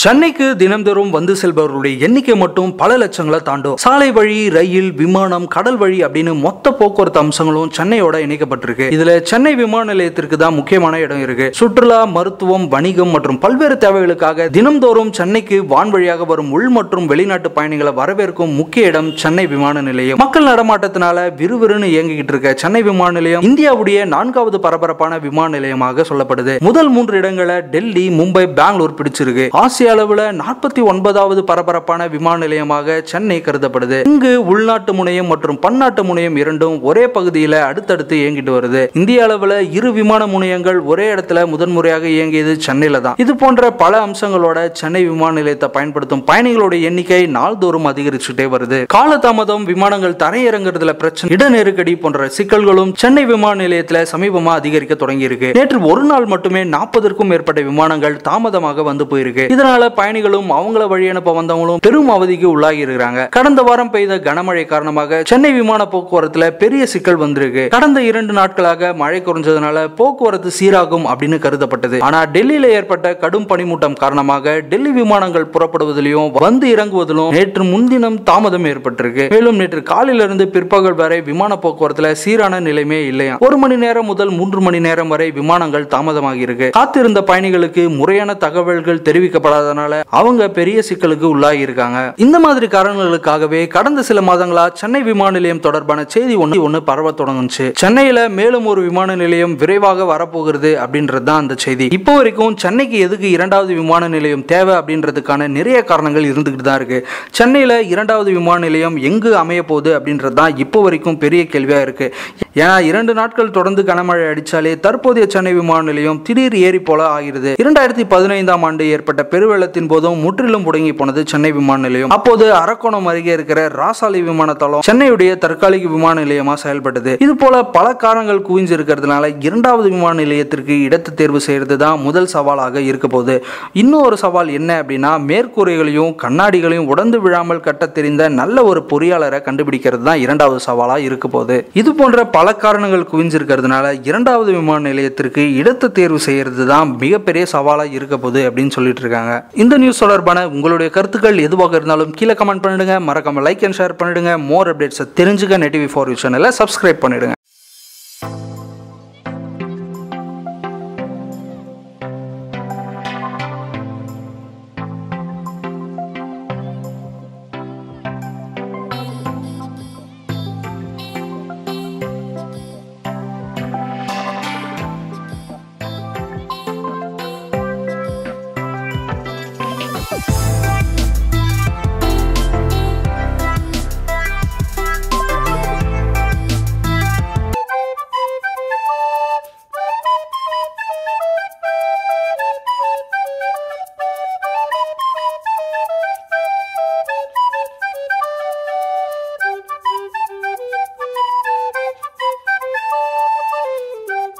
சென்னைக்கு தினம்தோறும் வந்து செல்பவர்களுடைய எண்ணிக்கை மட்டும் பல லட்சங்களை தாண்டும் சாலை வழி ரயில் விமானம் கடல் வழி அப்படின்னு மொத்த போக்குவரத்து அம்சங்களும் சென்னையோட இணைக்கப்பட்டிருக்கு இதுல சென்னை விமான நிலையத்திற்கு தான் முக்கியமான இடம் இருக்கு சுற்றுலா மருத்துவம் வணிகம் மற்றும் பல்வேறு தேவைகளுக்காக தினம்தோறும் சென்னைக்கு வான் வழியாக வரும் உள் மற்றும் வெளிநாட்டு பயணிகளை வரவேற்கும் முக்கிய இடம் சென்னை விமான நிலையம் மக்கள் நடமாட்டத்தினால விறுவிறுன்னு இயங்கிக்கிட்டு இருக்க சென்னை விமான நிலையம் இந்தியாவுடைய நான்காவது பரபரப்பான விமான நிலையமாக சொல்லப்படுது முதல் மூன்று இடங்களை டெல்லி மும்பை பெங்களூர் பிடிச்சிருக்கு ஆசிய அளவுல நாற்பத்தி ஒன்பதாவது பரபரப்பான விமான நிலையமாக சென்னை கருதப்படுது இங்கு உள்நாட்டு முனையம் மற்றும் பன்னாட்டு முனையம் இரண்டும் ஒரே பகுதியில அடுத்தடுத்து இயங்கிட்டு வருது இந்திய அளவுல இரு விமான முனையங்கள் ஒரே இடத்துல முதன்முறையாக இயங்கியது சென்னையில தான் இது போன்ற பல அம்சங்களோட சென்னை விமான நிலையத்தை பயன்படுத்தும் பயணிகளோட எண்ணிக்கை நாள்தோறும் அதிகரிச்சுட்டே வருது காலதாமதம் விமானங்கள் தரையிறங்குறதுல பிரச்சனை இட நெருக்கடி போன்ற சிக்கல்களும் சென்னை விமான நிலையத்துல சமீபமா அதிகரிக்க தொடங்கி இருக்கு நேற்று ஒரு நாள் மட்டுமே நாற்பதற்கும் மேற்பட்ட விமானங்கள் தாமதமாக வந்து போயிருக்கு இதனால பயணிகளும் அவங்கள வழி அனுப்ப வந்தவங்களும் பெரும் அவதிக்கு உள்ளாகி இருக்கிறாங்க கடந்த வாரம் பெய்த கனமழை காரணமாக சென்னை விமான போக்குவரத்துல பெரிய சிக்கல் வந்திருக்கு கடந்த இரண்டு நாட்களாக மழை குறைஞ்சதுனால போக்குவரத்து சீராகும் அப்படின்னு கருதப்பட்டது ஆனா டெல்லியில ஏற்பட்ட கடும் பனிமூட்டம் காரணமாக டெல்லி விமானங்கள் புறப்படுவதிலும் வந்து இறங்குவதிலும் நேற்று முன்தினம் தாமதம் ஏற்பட்டிருக்கு மேலும் நேற்று காலையில இருந்து பிற்பகல் வரை விமான போக்குவரத்துல சீரான நிலைமே இல்லையா ஒரு மணி நேரம் முதல் மூன்று மணி நேரம் வரை விமானங்கள் தாமதமாகி இருக்கு காத்திருந்த பயணிகளுக்கு முறையான தகவல்கள் தெரிவிக்கப்படாதனால அவங்க பெரிய சிக்கலுக்கு உள்ளாகி இருக்காங்க இந்த மாதிரி காரணங்களுக்காகவே கடந்த சில மாதங்களா சென்னை விமான நிலையம் தொடர்பான செய்தி ஒன்று ஒன்று பரவ தொடங்குச்சு சென்னையில மேலும் ஒரு விமான நிலையம் விரைவாக வரப்போகிறது அப்படின்றது தான் அந்த செய்தி இப்போ வரைக்கும் சென்னைக்கு எதுக்கு இரண்டாவது விமான நிலையம் தேவை அப்படின்றதுக்கான நிறைய காரணங்கள் இருந்துகிட்டு தான் இருக்கு சென்னையில இரண்டாவது விமான நிலையம் எங்கு அமைய போகுது அப்படின்றது தான் இப்போ வரைக்கும் பெரிய கேள்வியா இருக்கு ஏன்னா இரண்டு நாட்கள் தொடர்ந்து கனமழை அடிச்சாலே தற்போதைய சென்னை விமான நிலையம் திடீர் ஏறி போல ஆகிறது இரண்டாயிரத்தி பதினைந்தாம் ஆண்டு ஏற்பட்ட பெருவெள்ளத்தின் போதும் முற்றிலும் முடங்கி போனது சென்னை விமான நிலையம் அப்போது அரக்கோணம் அருகே இருக்கிற ராசாலை விமான தளம் சென்னையுடைய தற்காலிக விமான நிலையமா செயல்பட்டது இது போல பல காரணங்கள் குவிஞ்சு இருக்கிறதுனால இரண்டாவது விமான நிலையத்திற்கு இடத்தை தேர்வு செய்யறது தான் முதல் சவாலாக இருக்க போகுது இன்னும் ஒரு சவால் என்ன அப்படின்னா மேற்கூரைகளையும் கண்ணாடிகளையும் உடந்து விழாமல் கட்ட தெரிந்த நல்ல ஒரு பொறியாளரை கண்டுபிடிக்கிறது தான் இரண்டாவது சவாலா இருக்க போகுது இது போன்ற பல காரணங்கள் குவிஞ்சிருக்கிறதுனால இரண்டாவது விமான நிலையத்திற்கு இடத்தை தேர்வு செய்யறது தான் மிகப்பெரிய சவாலா இருக்க போகுது அப்படின்னு சொல்லிட்டு இருக்காங்க இந்த நியூஸ் தொடர்பான உங்களுடைய கருத்துக்கள் எதுவாக இருந்தாலும் கீழே கமெண்ட் பண்ணிடுங்க மறக்காம லைக் அண்ட் ஷேர் பண்ணிடுங்க மோர் அப்டேட்ஸை தெரிஞ்சுக்க நெட்டிவி ஃபார் யூ சேனலை சப்ஸ்கிரைப் பண்ணிடுங்க